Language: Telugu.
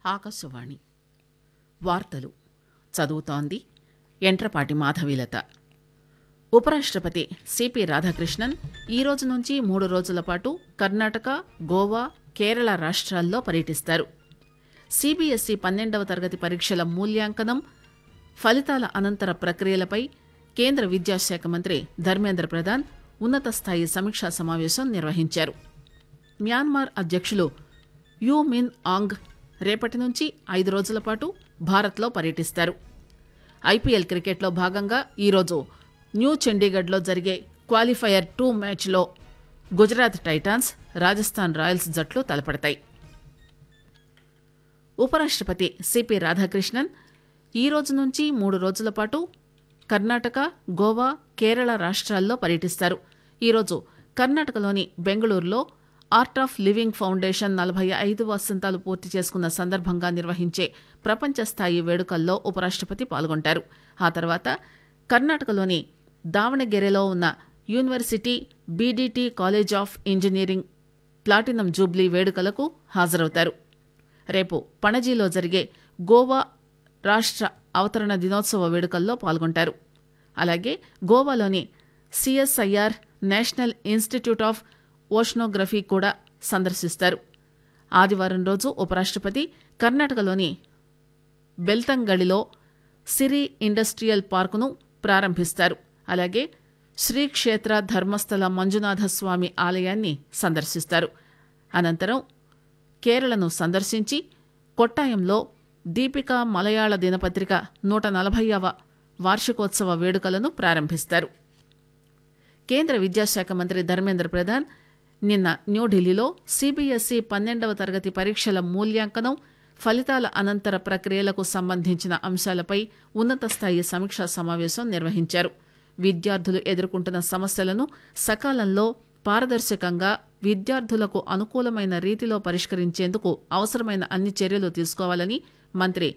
ఆకాశవాణి వార్తలు చదువుతోంది ఎంట్రపాటి మాధవీలత ఉపరాష్ట్రపతి సిపి రాధాకృష్ణన్ ఈ రోజు నుంచి మూడు రోజుల పాటు కర్ణాటక గోవా కేరళ రాష్ట్రాల్లో పర్యటిస్తారు సిబిఎస్ఈ పన్నెండవ తరగతి పరీక్షల మూల్యాంకనం ఫలితాల అనంతర ప్రక్రియలపై కేంద్ర విద్యాశాఖ మంత్రి ధర్మేంద్ర ప్రధాన్ ఉన్నత స్థాయి సమీక్షా సమావేశం నిర్వహించారు మ్యాన్మార్ అధ్యక్షులు యూ మిన్ ఆంగ్ రేపటి నుంచి ఐదు రోజుల పాటు భారత్లో పర్యటిస్తారు ఐపీఎల్ క్రికెట్లో భాగంగా ఈరోజు న్యూ చండీగఢ్లో జరిగే క్వాలిఫైయర్ టూ మ్యాచ్లో గుజరాత్ టైటాన్స్ రాజస్థాన్ రాయల్స్ జట్లు తలపడతాయి ఉపరాష్ట్రపతి సిపి రాధాకృష్ణన్ ఈ రోజు నుంచి మూడు రోజుల పాటు కర్ణాటక గోవా కేరళ రాష్ట్రాల్లో పర్యటిస్తారు ఈరోజు కర్ణాటకలోని బెంగళూరులో ఆర్ట్ ఆఫ్ లివింగ్ ఫౌండేషన్ నలభై ఐదు వసంతాలు పూర్తి చేసుకున్న సందర్భంగా నిర్వహించే ప్రపంచ స్థాయి వేడుకల్లో ఉపరాష్ట్రపతి పాల్గొంటారు ఆ తర్వాత కర్ణాటకలోని దావణగెరెలో ఉన్న university BDT college of engineering platinum jubilee వేడుకలకు హాజరవుతారు రేపు పణజీలో జరిగే గోవా రాష్ట్ర అవతరణ దినోత్సవ వేడుకల్లో పాల్గొంటారు అలాగే గోవాలోని CSIR national institute of oceanography కూడా సందర్శిస్తారు ఆదివారం రోజు ఉపరాష్ట్రపతి కర్ణాటకలోని బెల్తంగడిలో సిరి ఇండస్ట్రియల్ పార్కును ప్రారంభిస్తారు అలాగే శ్రీక్షేత్ర ధర్మస్థల మంజునాథ స్వామి ఆలయాన్ని సందర్శిస్తారు అనంతరం కేరళను సందర్శించి కొట్టాయంలో దీపిక మలయాళ దినపత్రిక నూట నలభైవ వార్షికోత్సవ వేడుకలను ప్రారంభిస్తారు కేంద్ర విద్యాశాఖ మంత్రి ధర్మేంద్ర ప్రధాన్ నిన్న న్యూఢిల్లీలో సిబిఎస్ఈ పన్నెండవ తరగతి పరీక్షల మూల్యాంకనం ఫలితాల అనంతర ప్రక్రియలకు సంబంధించిన అంశాలపై ఉన్నత స్థాయి సమీక్షా సమావేశం నిర్వహించారు విద్యార్థులు ఎదుర్కొంటున్న సమస్యలను సకాలంలో పారదర్శకంగా విద్యార్థులకు అనుకూలమైన రీతిలో పరిష్కరించేందుకు అవసరమైన అన్ని చర్యలు తీసుకోవాలని మంత్రి